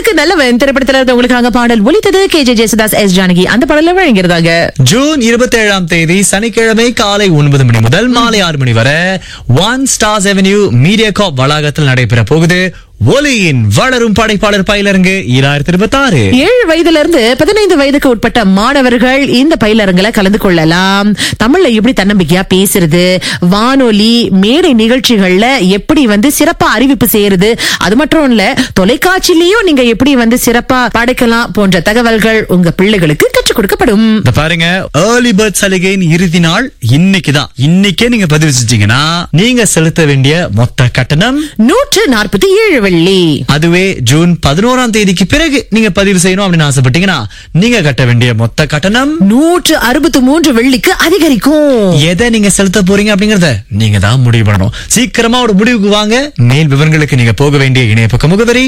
நல்லவனுக்கு நல்லவன் திரைப்படத்துல இருந்து உங்களுக்காக பாடல் ஒலித்தது K J Yesudas S Janaki அந்த பாடல வழங்கிறதாக ஜூன் இருபத்தி ஏழாம் தேதி சனிக்கிழமை காலை ஒன்பது மணி முதல் மாலை ஆறு மணி வரை one stars avenue media corp வளாகத்தில் நடைபெற போகுது ஒலியின் வளரும் படைப்பாளர் பயிலரங்கு ஈராயிரத்தி இருபத்தி ஆறு ஏழு வயதுல இருந்து பதினைந்து வயதுக்கு உட்பட்ட மாணவர்கள் இந்த பயிலரங்குல கலந்து கொள்ளலாம் தமிழ்ல எப்படி தன்னம்பிக்கையா பேசுறது வானொலி மேடை நிகழ்ச்சிகள்ல எப்படி வந்து சிறப்பா அறிவிப்பு செய்யறது அது மட்டும் இல்ல தொலைக்காட்சியிலயும் நீங்க எப்படி வந்து சிறப்பா படைக்கலாம் போன்ற தகவல்கள் உங்க பிள்ளைகளுக்கு கற்றுக் கொடுக்கப்படும் இந்த பாருங்க ஏர்லி பேர்ட் சலுகையின் இறுதி நாள் இன்னைக்கு தான் இன்னைக்கே நீங்க பதிவு செஞ்சீங்கன்னா நீங்க செலுத்த வேண்டிய மொத்த கட்டணம் நூற்று நாற்பத்தி ஏழு வெள்ளி அதுவே ஜூன் பதினோராம் தேதிக்கு பிறகு நீங்க பதிவு செய்யணும் அப்படின்னு ஆசைப்பட்டீங்கன்னா நீங்க கட்ட வேண்டிய மொத்த கட்டணம் நூற்று அறுபத்தி மூன்று வெள்ளிக்கு அதிகரிக்கும் எதை நீங்க செலுத்த போறீங்க அப்படிங்கறத நீங்க தான் முடிவு பண்ணணும் சீக்கிரமா ஒரு முடிவுக்கு வாங்க மேல் விவரங்களுக்கு நீங்க போக வேண்டிய இணைய பக்க முகவரி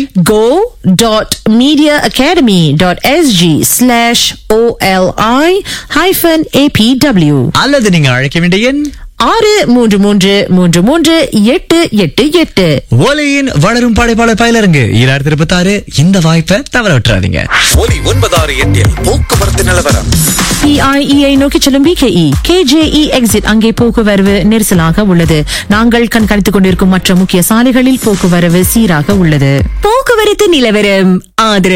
go.mediaacademy.sg slash OLI hyphen APW அல்லது நீங்க அழைக்க வேண்டிய எண் ஆறு மூன்று மூன்று மூன்று மூன்று எட்டு எட்டு எட்டு ஒலியின் வளரும் படைப்பாளர் பயிலரங்கு ஈராயிரத்தி இருபத்தி ஆறு இந்த வாய்ப்பை தவற விட்டுறாதீங்க ஒலி ஒன்பதாறு எட்டில் போக்குவரத்து நிலவரம் PIEஐ நோக்கி செல்லும் BKE KJE எக்ஸிட் அங்கே போக்குவரவு நெரிசலாக உள்ளது நாங்கள் கண்காணித்துக் கொண்டிருக்கும் மற்ற முக்கிய சாலைகளில் போக்குவரவு சீராக உள்ளது போக்குவரத்து நிலவரம் ஆதரவு